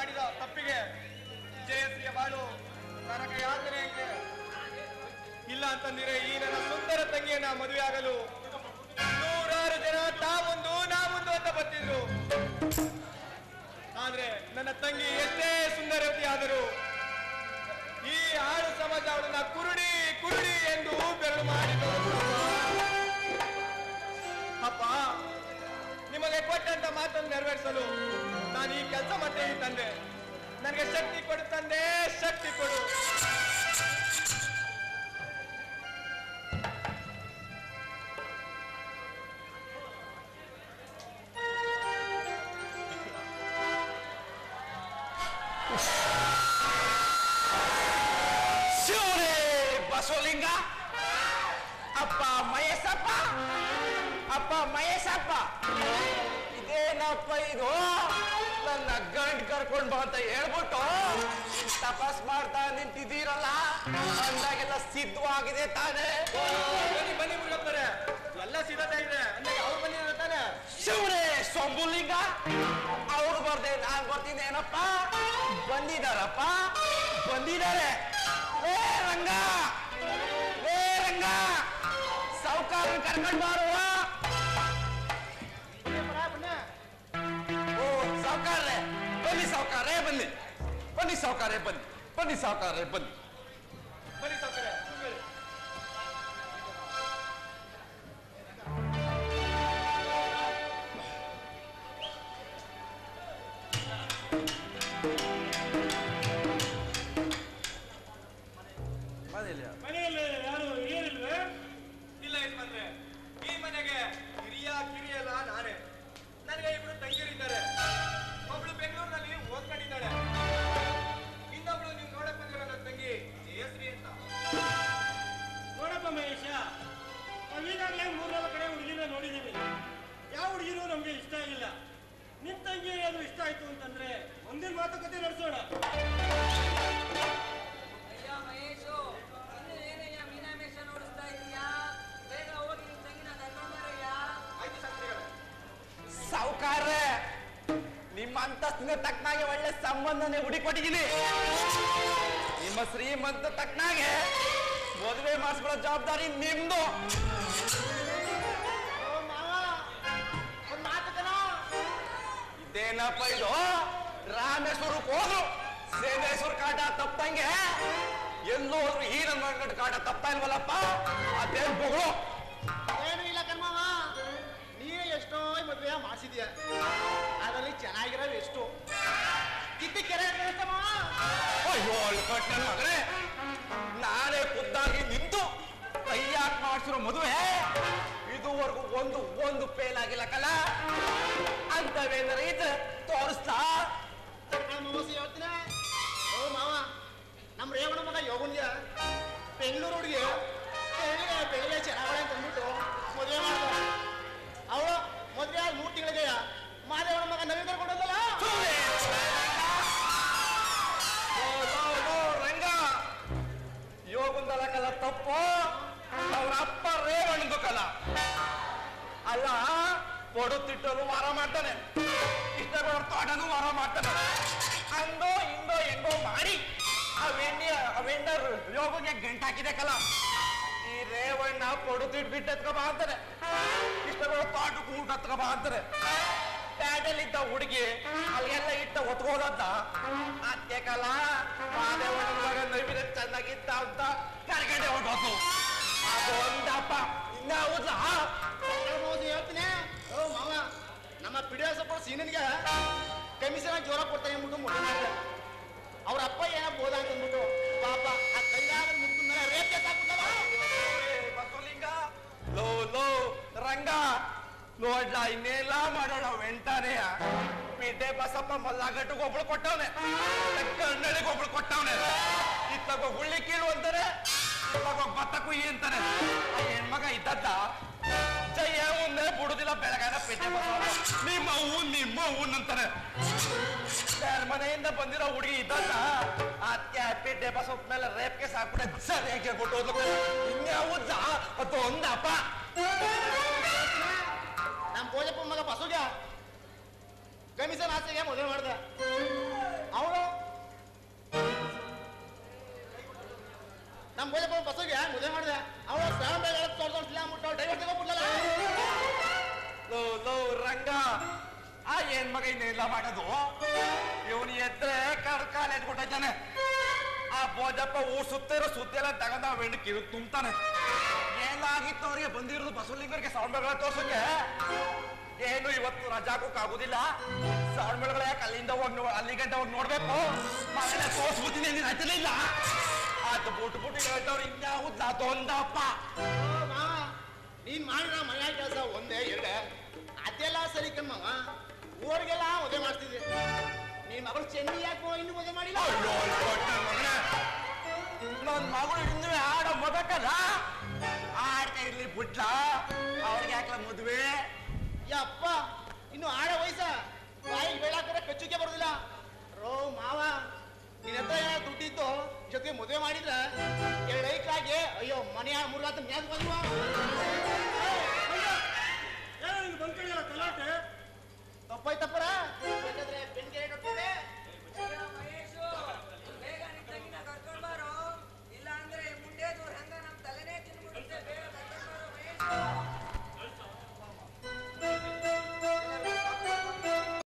ಮಾಡಿದ ತಪ್ಪಿಗೆ ಜಯಶ್ರೀಯ ಬಾಳು ನರಕ ಯಾತನೆ ಐತೆ ಇಲ್ಲ ಅಂತಂದಿರೆ ಈ ನನ್ನ ಸುಂದರ ತಂಗಿಯನ್ನ ಮದುವೆ ಆಗಲು ನೂರಾರು ಜನ ತಾವೊಂದು ನಾವೊಂದು ಅಂತ ಬರ್ತಿದ್ರು ಆದ್ರೆ ನನ್ನ ತಂಗಿ ಎಷ್ಟೇ ಸುಂದರವತಿ ಆದರೂ ಈ ಆಳು ಸಮಾಜ ಅವಳನ್ನ ಕುರುಡಿ ಕುರುಡಿ ಎಂದು ಬೆರಳು ಮಾಡಿತು ಅಪ್ಪ ನಿಮಗೆ ಕೊಟ್ಟಂತ ಮಾತನ್ನು ನೆರವೇರಿಸಲು ನಾನು ಈ ಕೆಲಸ ಮತ್ತೆ ತಂದೆ ನನಗೆ ಶಕ್ತಿ ಕೊಡು ತಂದೆ ಶಕ್ತಿ ಕೊಡು ಶಿವರೇ ಬಸವಲಿಂಗ ಅಪ್ಪ ಮಹೇಶಪ್ಪ ಅಪ್ಪ ಮಹೇಶಪ್ಪ ಇದೇನಪ್ಪ ಇದು ನನ್ನ ಗಂಡ್ ಕರ್ಕೊಂಡ್ ಬಾ ಅಂತ ಹೇಳ್ಬಿಟ್ಟು ತಪಾಸ್ ಮಾಡ್ತಾ ನಿಂತಿದ್ದೀರಲ್ಲ ಅಂದಾಗೆಲ್ಲ ಸಿದ್ಧವಾಗಿದೆ ತಾನೇ ಬನ್ನಿ ಬನ್ನಿ ಮುರುಗಪ್ಪರೆ ಎಲ್ಲ ಸಿದ್ಧತೆ ಇದೆ ಅಂದ್ರೆ ಅವ್ರು ಬಂದಿದ್ದಾರೆ ತಾನೆ ಶಿವರೇ ಸೊಂಬುಲಿಂಗ ಅವ್ರು ಬರ್ದೆ ನಾನ್ ಬರ್ತೀನಿ ಏನಪ್ಪ ಬಂದಿದಾರಪ್ಪ ಬಂದಿದ್ದಾರೆ ಏ ರಂಗ ಏ ರಂಗ ಸಾವುಕಾರ ಕರ್ಕೊಂಡ್ ಬಾರುವ ಓ ಸಾವುಕಾರ್ರೆ ಬನ್ನಿ ಸಾವುಕಾರೇ ಬನ್ನಿ ಬನ್ನಿ ಸಾವುಕಾರೇ ಬನ್ನಿ ಬನ್ನಿ ಸಾವುಕಾರೇ ಬನ್ನಿ ಬನ್ನಿ ಸೌಕರ್ಯ ಮನೆಯಲ್ಲಿ ಯಾರು ಹಿರಿಯರಿಲ್ವೇ ಇಲ್ಲ ಯಜಮಾನ್ರೆ ಈ ಮನೆಗೆ ಹಿರಿಯ ಕಿರಿಯಲ್ಲ ನಾನೇ ನನಗೆ ಇಬ್ರು ತಂಗಿಯರಿದ್ದಾರೆ ಒಬ್ಳು ಬೆಂಗಳೂರಿನಲ್ಲಿ ಓದ್ಕೊಂಡಿದ್ದಾಳೆ ಇನ್ನೊಬ್ಳು ನೀವು ನೋಡಕ್ ಬಂದಿರೋ ನನ್ನ ತಂಗಿ ಜಯಶ್ರೀ ಅಂತ ನೋಡಪ್ಪ ಮಹೇಶ ನಾವೀಗಾಗಲೇ ಮೂರ್ನಾಲ್ಕು ಕಡೆ ಹುಡುಗಿನ ನೋಡಿದ್ದೀವಿ ಯಾವ ಹುಡುಗಿರು ನಮ್ಗೆ ಇಷ್ಟ ಆಗಿಲ್ಲ ನಿನ್ ತಂಗಿ ಏನಾದ್ರು ಇಷ್ಟ ಆಯ್ತು ಅಂತಂದ್ರೆ ಮುಂದಿನ ಮಾತುಕತೆ ನಡೆಸೋಣ ಅಯ್ಯ ಮಹೇಶು ಇನ್ನು ಏನಯ್ಯ ಮೀನಾಮೇಶ ನೋಡಿಸ್ತಾ ಇದೀಯಾ ಬೇಗ ಹೋಗಿ ನಿನ್ ತಂಗಿನ ಕರ್ಕೊಂಡ್ಬರಯ್ಯ ಆಯ್ತು ಶಾಸ್ತ್ರಿಗಳೇ ಸಾವುಕಾರ್ರೆ ನಿಮ್ಮ ಅಂತಸ್ತಿನ ತಕ್ಕನಾಗೆ ಒಳ್ಳೆ ಸಂಬಂಧನೇ ಹುಡುಕೊಟ್ಟಿದ್ದೀನಿ ನಿಮ್ಮ ಶ್ರೀಮಂತ ತಕ್ಕನಾಗೆ ಮದುವೆ ಮಾಡಿಸ್ಕೊಳ್ಳೋ ಜವಾಬ್ದಾರಿ ನಿಮ್ದು ಇದೇನಪ್ಪ ಇದು ರಾಮೇಶ್ವರಕ್ಕೆ ಹೋದ್ರು ಸೇನೇಶ್ವರ ಕಾಟ ತಪ್ಪಂಗೆ ಎಲ್ಲೋ ಹೋದ್ರು ಈ ನನ್ನ ಕಾಟ ತಪ್ತಾ ಇಲ್ವಲ್ಲಪ್ಪ ಅದೇನ್ ಬೊಗಳು ಏನು ಇಲ್ಲ ಕಣ್ಮಾವ ನೀನೇ ಎಷ್ಟೋ ಮದುವೆ ಮಾಡಿಸಿದ್ಯ ಅದರಲ್ಲಿ ಚೆನ್ನಾಗಿರೋ ಎಷ್ಟು ಕಿತ್ತಿ ಕೆರೆ ವ್ಯವಸ್ಥೆ ಅಯ್ಯೋ ಅಳ್ಕೊಟ್ಟ ಮಗನೇ ನಾನೇ ಖುದ್ದಾಗಿ ನಿಂತು ಕೈಯಾಕ್ ಮಾಡಿಸಿರೋ ಮದುವೆ ಇದುವರೆಗೂ ಒಂದು ಒಂದು ಫೇಲ್ ಆಗಿಲ್ಲ ಕಲ ಅಂತವೇನಾರ ಇದು ತೋರಿಸ್ತಾ ಮೋಸ ಹೇಳ್ತೀನಿ ಓ ಮಾವ ನಮ್ಮ ರೇವಣ ಮಗ ಯೋಗುಂದ್ಯ ಬೆಂಗಳೂರು ಹುಡುಗಿ ಬೆಳಿಗ್ಗೆ ಬೆಳಿಗ್ಗೆ ಚೆನ್ನಾಗಳೆ ಅಂತ ಅಂದ್ಬಿಟ್ಟು ಮದುವೆ ಮಾಡ್ದ ಅವಳು ಮದುವೆ ಆಗಿ ಮೂರು ತಿಂಗಳಿಗೆ ಮಾದೇವನ ಮಗ ನವೀನ್ ಕರ್ಕೊಂಡಲ್ಲ ಲೋ, ಲೋ, ಲೋ, ರಂಗ ಯೋಗುಂದಲ ಕಲ ತಪ್ಪು ಅವ್ರ ಅಪ್ಪ ರೇವಣ್ಣದು ಕಲ ಅಲ್ಲ ಕೊಡುತ್ತಿಟ್ಟರು ವಾರ ಮಾಡ್ತಾನೆ ಇಷ್ಟಗಳ ತೋಟನು ವಾರ ಮಾಡ್ತಾನೆ ಹಂಗೋ ಹಿಂಗೋ ಹೆಂಗೋ ಮಾಡಿ ಆ ವೆಣ್ಣಿ ಆ ವೆಂಡರ್ ಯೋಗಗೆ ಗಂಟಾಕಿದೆ ಕಲ ಈ ರೇವಣ್ಣ ಕೊಡುತ್ತಿಟ್ಟು ಬಿಟ್ಟು ಎತ್ಕೊ ಬಾ ಅಂತಾನೆ ಇಷ್ಟಗಳ ತೋಟಕ್ಕೆ ಊಟ ಎತ್ಕೊ ಬಾ ಅಂತಾರೆ ಪ್ಯಾಟಲ್ಲಿದ್ದ ಹುಡುಗಿ ಅಲ್ಲೆಲ್ಲ ಇಟ್ಟ ಒತ್ಕೋದತ್ತ ಅತ್ತೆ ಕಲ ಮಾದೇವಣ್ಣ ಮಗ ನವಿನ ಚೆನ್ನಾಗಿದ್ದ ಅಂತ ಕರ್ಗಡೆ ಹೊಟ್ಟೋತು ಅದು ಒಂದಪ್ಪ ಇನ್ನ ಹೌದಾ ಮೋಸ ಹೇಳ್ತೀನಿ ಓ ಮಾವ ನಮ್ಮ ಪಿಡಿಯ ಸಪೋರ್ಟ್ ಸೀನಿನ್ಗೆ ಕಮಿಷನ್ ಜೋರ ಕೊಡ್ತಾರೆ ಅಂದ್ಬಿಟ್ಟು ಮುಟ್ಟ ಮಾಡಿದೆ ಅವ್ರ ಅಪ್ಪ ಏನೋ ಬೋದ ಅಂತ ಅಂದ್ಬಿಟ್ಟು ಪಾಪ ಆ ಕೈಲಾಗ ಮುಟ್ಟು ಮೇಲೆ ರೇಪ್ ಕೇಸ್ ಹಾಕ್ಬಿಟ್ಟವ ಬಸವಲಿಂಗ ಲೋ ಲೋ ರಂಗ ನೋಡ್ಲಾ ಇನ್ನೆಲ್ಲ ಮಾಡೋಣ ವೆಂಟಾನೆ ಪಿಡ್ಡೆ ಬಸಪ್ಪ ಮಲ್ಲಗಟ್ಟಿಗೆ ಒಬ್ಳು ಕೊಟ್ಟವನೆ ಕನ್ನಡಿಗೆ ಒಬ್ಳು ಕೊಟ್ಟವನೆ ಇತ್ತಾಗ ಹುಳ್ಳಿ ಕೀಳು ಅಂತಾರೆ ಇತ್ತಾಗ ಭತ್ತ ಕುಯ್ಯಿ ಅಂತಾನೆ ಆ ಹೆಣ್ಮಗ ಇದ್ದದ್ದ ಜಯ ಮುಂದೆ ಬಿಡುದಿಲ್ಲ ಬೆಳಗಾನ ಪೇಟೆ ಬಸವ ನಿಮ್ಮ ಹೂ ನಿಮ್ಮ ಹೂ ಅಂತಾನೆ ಯಾರ ಮನೆಯಿಂದ ಬಂದಿರೋ ಹುಡುಗಿ ಇದ್ದಲ್ಲ ಅತ್ತೆ ಪೇಟೆ ಬಸವ ಮೇಲೆ ರೇಪ್ ಕೇಸ್ ಹಾಕ್ಬಿಟ್ಟೆ ಸರಿಯಾಗಿ ಹೇಳ್ಬಿಟ್ಟು ಹೋದ್ಲು ಇನ್ಯಾವುದ ಅದು ಒಂದಪ್ಪ ನಮ್ಮ ಭೋಜಪ್ಪ ಮಗ ಬಸುಗ ಕಮಿಷನ್ ಆಸೆಗೆ ಮದುವೆ ಮಾಡ್ದೆ ಅವಳು ನಮ್ಮ ಬೋಜಪ್ಪ ಬಸ್ಸಿಗೆ ಮದುವೆ ಮಾಡಿದೆ ಅವಳು ಶ್ರಾವಣ ಬೇಗ ತೋರ್ಸೋಲ್ಲ ಮುಟ್ಟು ಡೈವರ್ ತಗೊಂಡ್ಬಿಡ್ಲಲ್ಲ ಲೋ ಲೋ ರಂಗ ಆ ಏನ್ ಮಗ ಇನ್ನೆಲ್ಲ ಮಾಡೋದು ಇವನು ಎದ್ರೆ ಕಡ್ಕಾಲ ಎದ್ಕೊಟ್ಟಿದ್ದಾನೆ ಆ ಬೋಜಪ್ಪ ಊರ್ ಸುತ್ತ ಇರೋ ಸುದ್ದಿ ಎಲ್ಲ ತಗೊಂಡ ಬೆಂಡ್ ಕಿವಿ ತುಂಬ್ತಾನೆ ಏನಾಗಿತ್ತು ಅವ್ರಿಗೆ ಬಂದಿರೋದು ಬಸವಲಿಂಗರಿಗೆ ಸೌಂಡ್ ಬೆಳಗಳ ತೋರ್ಸಕ್ಕೆ ಏನು ಇವತ್ತು ರಜಾಕೋಕ್ ಆಗುದಿಲ್ಲ ಸೌಂಡ್ ಬೆಳಗಳ ಯಾಕೆ ಅಲ್ಲಿಂದ ಹೋಗಿ ನೋ ಅಲ್ಲಿ ಗಂಟ ಹೋಗಿ ನೋಡ್ಬೇಕು ಮನೆಯಲ್ಲ ತೋರ್ಸ್ಬಿಡ್ತೀನಿ ನೀನು ರಚನೆ ಇಲ್ಲ ಅದು ಬುಟ್ಟು ಬುಟ್ಟು ಹೇಳ್ತವ್ರು ಇನ್ಯಾವುದ್ ಅದೊಂದಪ್ಪ ಓ ಮಾವ ನೀನ್ ಮಾಡಿರೋ ಮನೆ ಕೆಲಸ ಒಂದೇ ಎರಡೇ ಅದೆಲ್ಲ ಸರಿ ಕಣ್ಮವ ಊರಿಗೆಲ್ಲ ಮದುವೆ ಮಾಡ್ತಿದ್ದೆ ನಿನ್ ಮಗಳು ಚೆನ್ನಿ ಯಾಕೋ ಇನ್ನು ಮದುವೆ ಮಾಡಿಲ್ಲ ಅಯ್ಯೋ ಕೊಟ್ಟ ಮಗನೇ. ನನ್ ಮಗಳು ಇನ್ನೂ ಆಡೋ ಮೊದಕಲ್ಲ ಆಡ್ತಾ ಇರ್ಲಿ ಬಿಟ್ಲ ಅವ್ರಿಗೆ ಯಾಕಲ ಮದುವೆ ಯಪ್ಪ ಇನ್ನು ಆಡ ವಯಸ್ಸ ಬಾಯಿಗೆ ಬೇಡಾಕರೆ ಕಚ್ಚುಗೆ ಬರೋದಿಲ್ಲ ರೋ ಮಾವ ನಿನ್ನ ಹತ್ರ ಏನೋ ದುಡ್ಡಿದ್ದು ಜೊತೆ ಮದುವೆ ಮಾಡಿದ್ರ ಎರಡು ಐಕ್ಲಾಗಿ ಅಯ್ಯೋ ಮನೆ ಮುರುಗಾತ ಮ್ಯಾಗ ಬಂದ್ವ